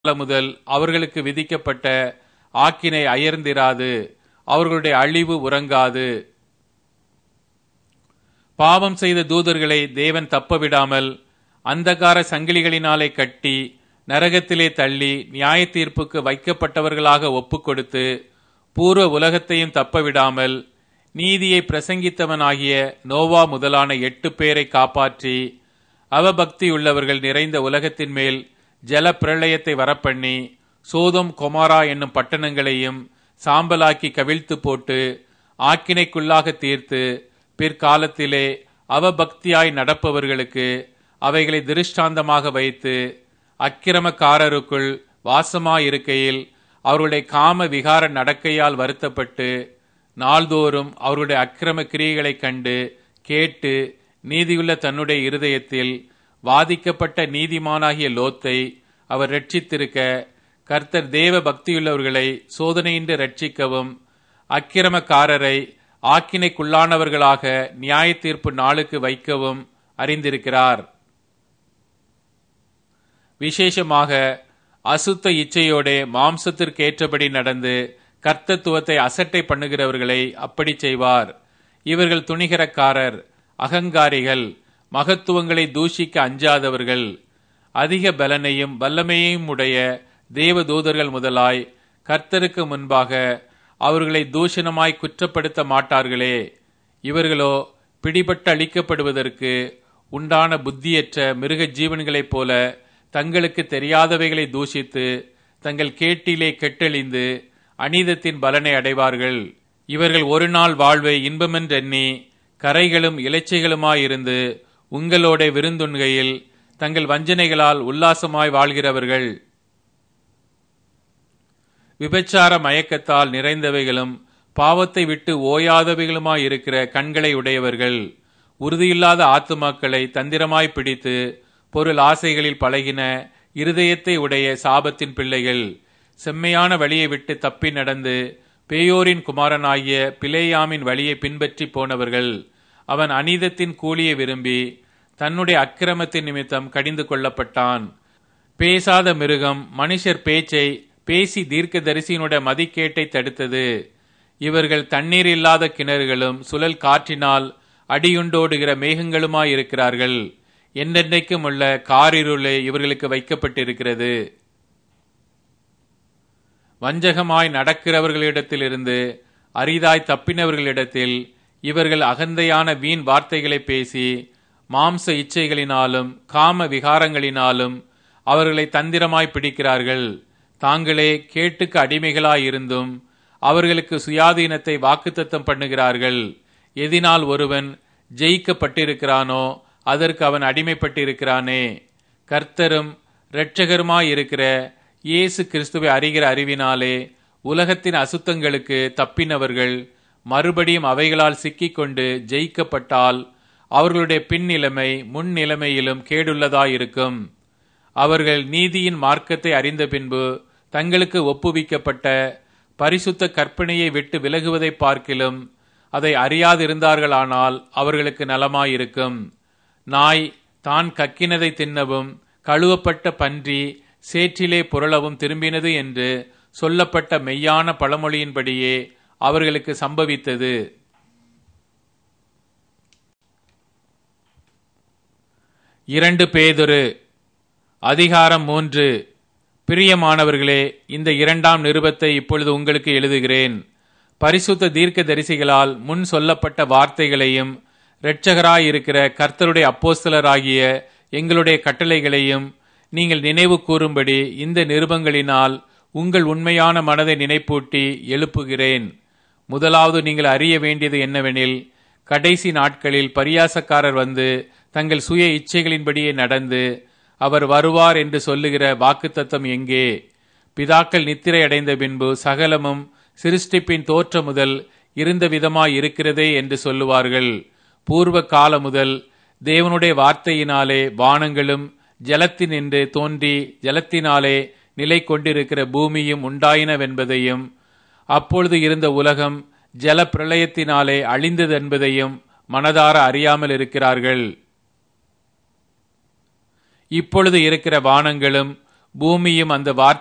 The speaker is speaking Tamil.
முதல் அவர்களுக்கு விதிக்கப்பட்ட ஆக்கினை அயர்ந்திராது அவர்களுடைய அழிவு உறங்காது பாவம் செய்த தூதர்களை தேவன் தப்பவிடாமல் அந்தகார சங்கிலிகளினாலே கட்டி நரகத்திலே தள்ளி நியாய தீர்ப்புக்கு வைக்கப்பட்டவர்களாக ஒப்புக்கொடுத்து பூர்வ உலகத்தையும் தப்பவிடாமல் நீதியை பிரசங்கித்தவனாகிய நோவா முதலான எட்டு பேரை காப்பாற்றி அவபக்தியுள்ளவர்கள் நிறைந்த உலகத்தின் மேல் ஜல பிரளயத்தை வரப்பண்ணி சோதம் கொமாரா என்னும் பட்டணங்களையும் சாம்பலாக்கி கவிழ்த்து போட்டு ஆக்கினைக்குள்ளாக தீர்த்து பிற்காலத்திலே அவபக்தியாய் நடப்பவர்களுக்கு அவைகளை திருஷ்டாந்தமாக வைத்து அக்கிரமக்காரருக்குள் வாசமாயிருக்கையில் அவருடைய காம விகார நடக்கையால் வருத்தப்பட்டு நாள்தோறும் அவருடைய அக்கிரம கிரியைகளைக் கண்டு கேட்டு நீதியுள்ள தன்னுடைய இருதயத்தில் வாதிக்கப்பட்ட நீதிமானாகிய லோத்தை அவர் ரட்சித்திருக்க கர்த்தர் தேவ பக்தியுள்ளவர்களை சோதனையின்றி ரட்சிக்கவும் அக்கிரமக்காரரை ஆக்கினைக்குள்ளானவர்களாக நியாய தீர்ப்பு நாளுக்கு வைக்கவும் அறிந்திருக்கிறார் விசேஷமாக அசுத்த இச்சையோடே மாம்சத்திற்கேற்றபடி நடந்து கர்த்தத்துவத்தை அசட்டை பண்ணுகிறவர்களை அப்படி செய்வார் இவர்கள் துணிகரக்காரர் அகங்காரிகள் மகத்துவங்களை தூஷிக்க அஞ்சாதவர்கள் அதிக பலனையும் வல்லமையையும் உடைய தேவ தூதர்கள் முதலாய் கர்த்தருக்கு முன்பாக அவர்களை தூஷணமாய் குற்றப்படுத்த மாட்டார்களே இவர்களோ பிடிபட்டு அளிக்கப்படுவதற்கு உண்டான புத்தியற்ற மிருக ஜீவன்களைப் போல தங்களுக்கு தெரியாதவைகளை தூஷித்து தங்கள் கேட்டிலே கெட்டழிந்து அநீதத்தின் பலனை அடைவார்கள் இவர்கள் ஒரு நாள் வாழ்வை இன்பமென்றெண்ணி கரைகளும் இலைச்சைகளுமாயிருந்து உங்களோட விருந்துண்கையில் தங்கள் வஞ்சனைகளால் உல்லாசமாய் வாழ்கிறவர்கள் விபச்சார மயக்கத்தால் நிறைந்தவைகளும் பாவத்தை விட்டு ஓயாதவைகளுமாயிருக்கிற கண்களை உடையவர்கள் உறுதியில்லாத ஆத்துமாக்களை தந்திரமாய் பிடித்து பொருள் ஆசைகளில் பழகின இருதயத்தை உடைய சாபத்தின் பிள்ளைகள் செம்மையான வழியை விட்டு தப்பி நடந்து பேயோரின் குமாரனாகிய பிளேயாமின் வழியை பின்பற்றி போனவர்கள் அவன் அநீதத்தின் கூலியை விரும்பி தன்னுடைய அக்கிரமத்தின் நிமித்தம் கடிந்து கொள்ளப்பட்டான் பேசாத மிருகம் மனுஷர் பேச்சை பேசி தீர்க்க தரிசியினுடைய மதிக்கேட்டை தடுத்தது இவர்கள் தண்ணீர் இல்லாத கிணறுகளும் சுழல் காற்றினால் அடியுண்டோடுகிற மேகங்களுமாயிருக்கிறார்கள் என்றென்றைக்கும் உள்ள காரிருளே இவர்களுக்கு வைக்கப்பட்டிருக்கிறது வஞ்சகமாய் நடக்கிறவர்களிடத்திலிருந்து அரிதாய் தப்பினவர்களிடத்தில் இவர்கள் அகந்தையான வீண் வார்த்தைகளை பேசி மாம்ச இச்சைகளினாலும் காம விகாரங்களினாலும் அவர்களை தந்திரமாய் பிடிக்கிறார்கள் தாங்களே கேட்டுக்கு அடிமைகளாயிருந்தும் அவர்களுக்கு சுயாதீனத்தை வாக்குத்தத்தம் பண்ணுகிறார்கள் எதினால் ஒருவன் ஜெயிக்கப்பட்டிருக்கிறானோ அதற்கு அவன் அடிமைப்பட்டிருக்கிறானே கர்த்தரும் இரட்சகருமாயிருக்கிற இயேசு கிறிஸ்துவை அறிகிற அறிவினாலே உலகத்தின் அசுத்தங்களுக்கு தப்பினவர்கள் மறுபடியும் அவைகளால் சிக்கிக்கொண்டு ஜெயிக்கப்பட்டால் அவர்களுடைய பின் நிலைமை முன் நிலைமையிலும் கேடுள்ளதாயிருக்கும் அவர்கள் நீதியின் மார்க்கத்தை அறிந்த பின்பு தங்களுக்கு ஒப்புவிக்கப்பட்ட பரிசுத்த கற்பனையை விட்டு விலகுவதை பார்க்கிலும் அதை அறியாதிருந்தார்களானால் அவர்களுக்கு நலமாயிருக்கும் நாய் தான் கக்கினதை தின்னவும் கழுவப்பட்ட பன்றி சேற்றிலே புரளவும் திரும்பினது என்று சொல்லப்பட்ட மெய்யான பழமொழியின்படியே அவர்களுக்கு சம்பவித்தது இரண்டு பேதொரு அதிகாரம் மூன்று பிரியமானவர்களே இந்த இரண்டாம் நிருபத்தை இப்பொழுது உங்களுக்கு எழுதுகிறேன் பரிசுத்த தீர்க்க தரிசிகளால் முன் சொல்லப்பட்ட வார்த்தைகளையும் இரட்சகராயிருக்கிற கர்த்தருடைய அப்போஸ்தலராகிய எங்களுடைய கட்டளைகளையும் நீங்கள் நினைவு கூறும்படி இந்த நிருபங்களினால் உங்கள் உண்மையான மனதை நினைப்பூட்டி எழுப்புகிறேன் முதலாவது நீங்கள் அறிய வேண்டியது என்னவெனில் கடைசி நாட்களில் பரியாசக்காரர் வந்து தங்கள் சுய இச்சைகளின்படியே நடந்து அவர் வருவார் என்று சொல்லுகிற வாக்குத்தத்தம் எங்கே பிதாக்கள் நித்திரை அடைந்த பின்பு சகலமும் சிருஷ்டிப்பின் தோற்ற முதல் இருந்த விதமாய் இருக்கிறதே என்று சொல்லுவார்கள் பூர்வ கால முதல் தேவனுடைய வார்த்தையினாலே வானங்களும் ஜலத்தினின்று தோன்றி ஜலத்தினாலே நிலை கொண்டிருக்கிற பூமியும் உண்டாயினவென்பதையும் அப்பொழுது இருந்த உலகம் ஜல பிரளயத்தினாலே அழிந்தது என்பதையும் மனதார அறியாமல் இருக்கிறார்கள் இப்பொழுது இருக்கிற வானங்களும் பூமியும் அந்த வார்த்தை